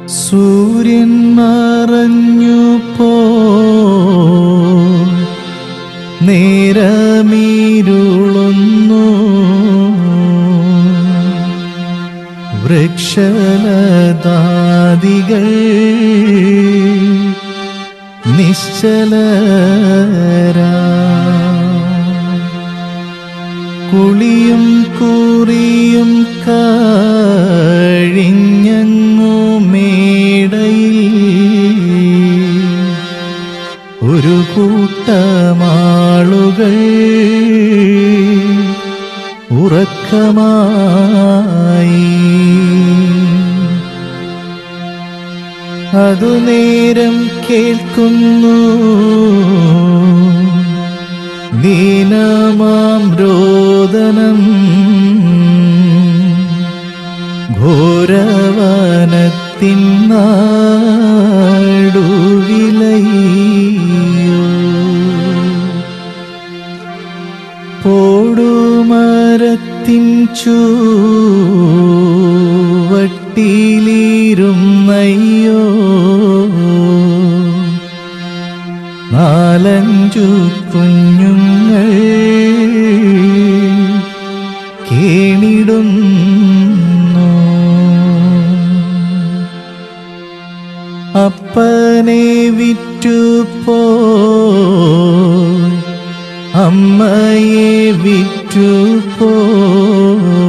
സൂര്യൻ മറഞ്ഞു പോ നേരമീരുളുന്നു വൃക്ഷലതാദികൾ നിശ്ചലരാ കുളിയും കൂറിയും കഴിഞ്ഞങ്ങു മേടയിൽ ഒരു കൂട്ടമാളുകൾ ഉറക്കമായി അതു നേരം കേൾക്കുന്നു ദീനമാം രോദനം ഘോരവനത്തിൻ നാടുവിലയോ പോടുമരത്തിൻ ചൂവട്ടിലിരുന്നയ്യോ നാലഞ്ചു കുഞ്ഞുങ്ങൾ കേണിടുന്നു അപ്പനെ വിറ്റുപോ അമ്മയെ വിറ്റുപോ